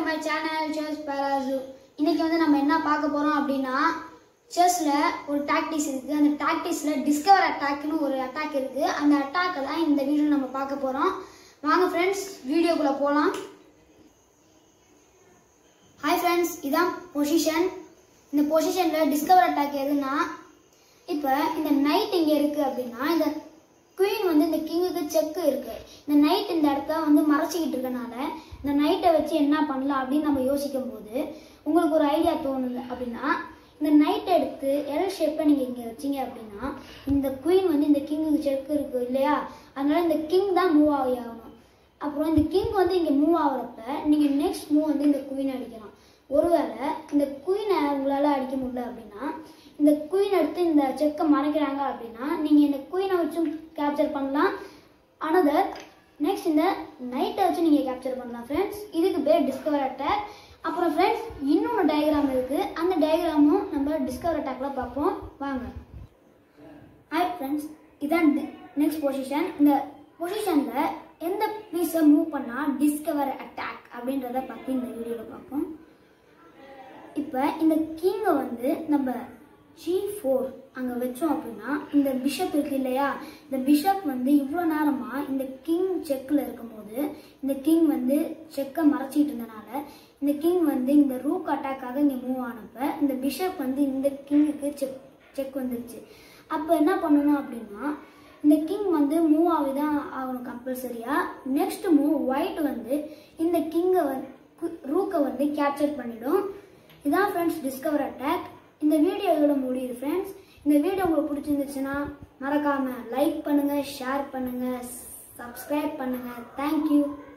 my channel chess பேராசு இன்னைக்கு வந்து நம்ம என்ன பார்க்க போறோம் அப்படின்னா செஸ்ல ஒரு டாக்டிஸ் இருக்கு அந்த டாக்டிஸ்ல டிஸ்கவர் அட்டாக்னு ஒரு அட்டாக் இருக்கு அந்த அட்டாக்கை தான் இந்த வீடியோ நம்ம பார்க்க போறோம் வாங்க ஃப்ரெண்ட்ஸ் வீடியோக்குள்ள போகலாம் ஹாய் ஃப்ரெண்ட்ஸ் இதான் பொசிஷன் இந்த பொசிஷனில் டிஸ்கவர் அட்டாக் எதுனா இப்போ இந்த நைட் இங்கே இருக்குது அப்படின்னா இந்த குயின் வந்து இந்த கிங்குக்கு செக்கு இருக்கு இந்த நைட் இந்த இடத்த வந்து மறைச்சிக்கிட்டு இருக்கனால இந்த நைட்டை வச்சு என்ன பண்ணலாம் அப்படின்னு நம்ம யோசிக்கும் போது உங்களுக்கு ஒரு ஐடியா தோணுது அப்படின்னா இந்த நைட் எடுத்து எல் ஷேப்பை நீங்கள் இங்கே வச்சீங்க அப்படின்னா இந்த குயின் வந்து இந்த கிங்குக்கு செக்கு இருக்கு இல்லையா அதனால இந்த கிங் தான் மூவ் ஆகி ஆகணும் அப்புறம் இந்த கிங் வந்து இங்கே மூவ் ஆகுறப்ப நீங்கள் நெக்ஸ்ட் மூவ் வந்து இந்த குயின் அடிக்கலாம் ஒருவேளை இந்த குயினை உங்களால் அடிக்க முடியல அப்படின்னா இந்த குயின் எடுத்து இந்த செக்கை மறைக்கிறாங்க அப்படின்னா நீங்கள் இந்த குயினை வச்சும் கேப்சர் பண்ணலாம் அனதர் நெக்ஸ்ட் இந்த நைட்டை வச்சு நீங்கள் கேப்சர் பண்ணலாம் ஃப்ரெண்ட்ஸ் இதுக்கு பேர் டிஸ்கவர் அட்டாக் அப்புறம் ஃப்ரெண்ட்ஸ் இன்னொரு டயக்ராம் இருக்குது அந்த டயக்ராமும் நம்ம டிஸ்கவர் அட்டாக்ல பார்ப்போம் வாங்க ஹாய் ஃப்ரெண்ட்ஸ் இதான் நெக்ஸ்ட் பொசிஷன் இந்த பொசிஷனில் எந்த பீஸை மூவ் பண்ணால் டிஸ்கவர் அட்டாக் அப்படின்றத பற்றி இந்த வீடியோவில் பார்ப்போம் இப்போ இந்த கிங்கை வந்து நம்ம ஜி ஃபோர் அங்கே வச்சோம் அப்படின்னா இந்த பிஷப் இருக்கு இல்லையா இந்த பிஷப் வந்து இவ்வளோ நேரமாக இந்த கிங் செக்கில் இருக்கும்போது இந்த கிங் வந்து செக்கை மறைச்சிட்டு இருந்தனால இந்த கிங் வந்து இந்த ரூக் அட்டாக்காக இங்கே மூவ் ஆனப்ப இந்த பிஷப் வந்து இந்த கிங்குக்கு செக் செக் வந்துருச்சு அப்போ என்ன பண்ணணும் அப்படின்னா இந்த கிங் வந்து மூவ் ஆகி தான் ஆகணும் கம்பல்சரியா நெக்ஸ்ட் மூவ் ஒயிட் வந்து இந்த கிங்கை வந்து ரூக்கை வந்து கேப்சர் பண்ணிடும் இதான் ஃப்ரெண்ட்ஸ் டிஸ்கவர் அட்டாக் இந்த வீடியோ இதோட முடியுது ஃப்ரெண்ட்ஸ் இந்த வீடியோ உங்களுக்கு பிடிச்சிருந்துச்சுன்னா மறக்காம லைக் பண்ணுங்க ஷேர் பண்ணுங்க சப்ஸ்கிரைப் பண்ணுங்க தேங்க்யூ